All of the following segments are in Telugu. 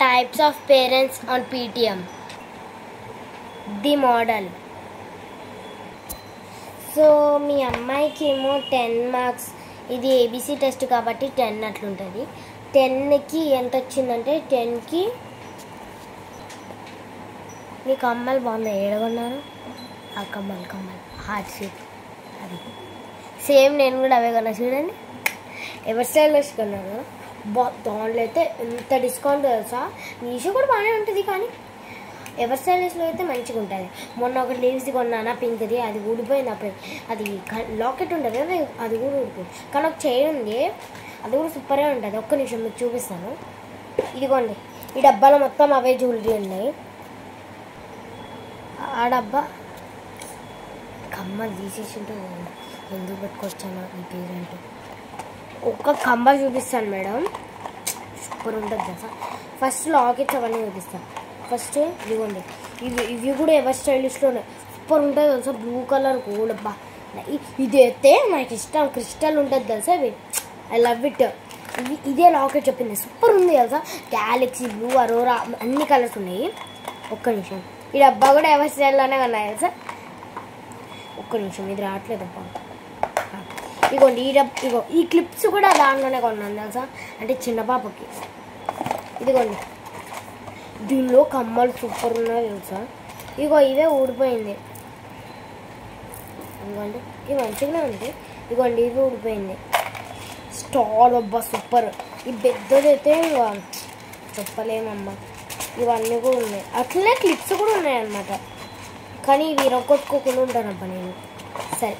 types of parents on PTM. The model. So మీ అమ్మాయికి ఏమో టెన్ మార్క్స్ ఇది ఏబీసీ టెస్ట్ కాబట్టి టెన్ అట్లుంటుంది టెన్కి ఎంత వచ్చిందంటే టెన్కి మీ కమ్మలు బాగున్నాయి ఏడగొన్నారు ఆ కమ్మలు కమ్మలు హార్ట్ షేప్ అది సేమ్ నేను కూడా అవే కొన్నా చూడండి ఎవరి స్టైల్ వేసుకున్నారు కదా బా దాంట్లో అయితే ఎంత డిస్కౌంట్ తెలుసా మీషో కూడా బాగానే ఉంటుంది కానీ ఎవరి స్టైలిష్లో అయితే మంచిగా ఉంటుంది మొన్న ఒకటి లీవ్స్ కొన్నానా పింక్ది అది ఊడిపోయింది అప్పుడు అది లాకెట్ ఉంటుంది కదా అది కూడా ఊడిపోయింది కానీ ఒక చైన్ ఉంది అది కూడా సూపర్గా ఉంటుంది ఒక్క నిమిషం మీకు చూపిస్తాను ఇదిగోండి ఈ డబ్బాలో మొత్తం అవే జ్యువెలరీ ఉన్నాయి ఆ డబ్బా కమ్మలు తీసేసి ఉంటే ఎందుకు పెట్టుకొచ్చాను ఈ పేరెంట్ ఒక్క కంబ చూపిస్తాను మేడం సూపర్ ఉంటుంది కదా ఫస్ట్ లాకెట్స్ అవన్నీ చూపిస్తాను ఫస్ట్ ఇదిగోండి ఇవి ఇవి కూడా ఎవరి స్టైలిష్లోనే సూపర్ ఉంటుంది తెలుసా బ్లూ కలర్ గోల్డ్ అబ్బా ఇ- ఇది అయితే నాకు ఇష్టం క్రిస్టల్ ఉంటుంది తెలుసా ఇవి ఐ లవ్ ఇట్ ఇది ఇదే లాకెట్ చెప్పింది సూపర్ ఉంది తెలుసా గ్యాలక్సీ బ్లూ అరోరా అన్ని కలర్స్ ఉన్నాయి ఒక్క నిమిషం ఈ డబ్బా కూడా ఎవరి స్టైల్లోనే ఉన్నాయి తెలుసా ఒక్క నిమిషం ఇది రావట్లేదు అబ్బా ఇగోండి ఈ డబ్ ఇగో ఈ క్లిప్స్ కూడా దాంట్లోనే కొన్నాను తెలుసా అంటే చిన్న పాపకి ఇదిగోండి దీనిలో కమ్మలు సూపర్ ఉన్నాయి తెలుసా ఇగో ఇవే ఊడిపోయింది ఇదిగోండి ఇవి మంచిగానే ఉంది ఇదిగోండి ఇది ఊడిపోయింది స్టార్ అబ్బా సూపర్ ఈ పెద్దదైతే ఇక చెప్పలేమమ్మా ఇవన్నీ కూడా ఉన్నాయి అట్లనే క్లిప్స్ కూడా ఉన్నాయి అన్నమాట కానీ ఇవి ఇరగొట్టుకోకుండా ఉంటానబ్బా నేను సరే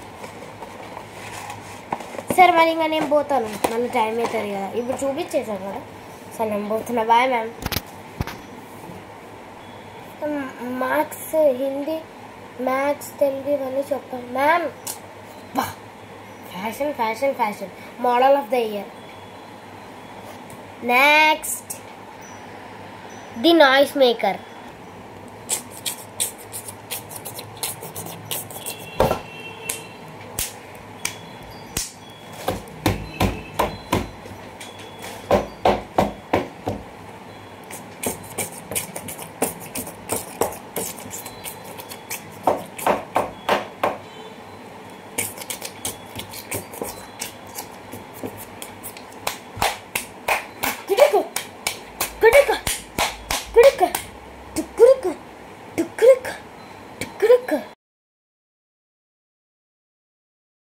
సరే మరి ఇంకా నేను పోతాను మళ్ళీ టైం అవుతుంది కదా ఇప్పుడు చూపించేసాను కదా సరే నేను పోతున్నా bye ma'am maths Hindi maths Telugu ఇవన్నీ చెప్పాను ma'am fashion fashion fashion model of the year next the noise maker